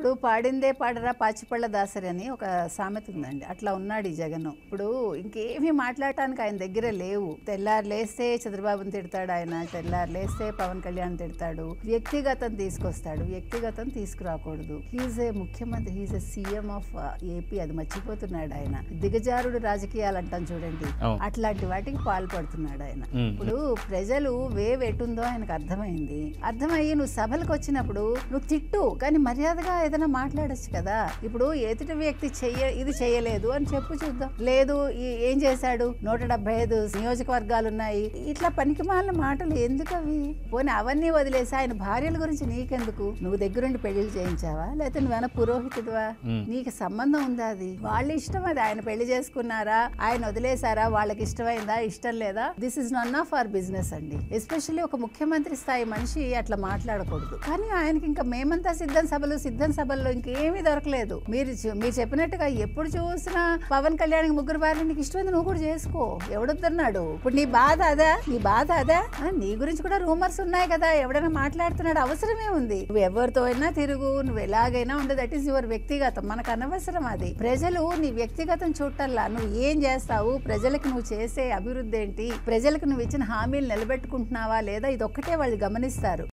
ఇప్పుడు పాడిందే పాడరా పాచిపళ్ళ దాసరి అని ఒక సామెత ఉందండి అట్లా ఉన్నాడు ఈ జగన్ ఇప్పుడు ఇంకేమీ మాట్లాడటానికి ఆయన దగ్గర లేవు తెల్లారు లేస్తే చంద్రబాబుని తిడతాడు ఆయన తెల్లారు లేస్తే పవన్ కళ్యాణ్ తిడతాడు వ్యక్తిగతం తీసుకొస్తాడు వ్యక్తిగతం తీసుకురాకూడదు హీజ్ ఏ ముఖ్యమంత్రి he's a CM of AP అది మర్చిపోతున్నాడు ఆయన దిగజారుడు రాజకీయాలు అంటాం చూడండి అవును. అట్లాంటి వాటికి పాల్పడుతున్నాడు ఆయన మ్మ్. ఇప్పుడు ప్రజలు వేవ్ ఎటుందో ఆయనకు అర్థమైంది అర్థమయ్యి నువ్వు సభలకు వచ్చినప్పుడు నువ్వు తిట్టు కానీ మర్యాదగా ఏదైనా మాట్లాడొచ్చు కదా ఇప్పుడు ఎదుటి వ్యక్తి చెయ్య ఇది చేయలేదు అని చెప్పు చూద్దాం లేదు ఈ- ఏం చేశాడు నూట డెబ్బై ఐదు నియోజకవర్గాలు ఉన్నాయి ఇట్లా పనికిమాలిన మాటలు ఎందుకు అవి పోనీ అవన్నీ వదిలేసి ఆయన భార్యల గురించి నీకెందుకు నువ్వు దగ్గరుండి పెళ్లిళ్ళు చేయించావా లేకపోతే నువ్వేనా పురోహితుడివా మ్మ్. నీకు సంబంధం ఉందా అది వాళ్ళ ఇష్టం అది ఆయన పెళ్లి చేసుకున్నారా ఆయన వదిలేశారా వాళ్ళకి ఇష్టమైందా ఇష్టం లేదా this is none of our business అండి ఎస్పెషల్లీ ఒక ముఖ్యమంత్రి స్థాయి మనిషి అట్లా మాట్లాడకూడదు కానీ ఆయనకి ఇంకా మేమంతా సిద్ధం సభలు సిద్ధం సభల్లో ఇంకేమీ దొరకలేదు మీరు చె- మీరు చెప్పినట్టుగా ఎప్పుడు చూసినా పవన్ కళ్యాణ్ ముగ్గురు భార్య నీకు ఇష్టమైంది నువ్వు కూడా చేసుకో ఎవడొద్దన్నాడు ఇప్పుడు నీ బాధ అదా నీ బాధ అదా ఆ, నీ గురించి కూడా రూమర్స్ ఉన్నాయి కదా ఎవడైనా మాట్లాడుతున్నాడు అవసరమే ఉంది నువ్వు ఎవరితో అయినా తిరుగు నువ్వు ఎలాగైనా ఉండు దట్ ఈస్ యువర్ వ్యక్తిగతం మనకు అనవసరం అది ప్రజలు నీ వ్యక్తిగతం చూడటల్లా నువ్వు ఏం చేస్తావు ప్రజలకు నువ్వు చేసే అభివృద్ధి ఏంటి ప్రజలకు నువ్వు ఇచ్చిన హామీలు నిలబెట్టుకుంటున్నావా లేదా ఇది ఒక్కటే వాళ్ళు గమనిస్తారు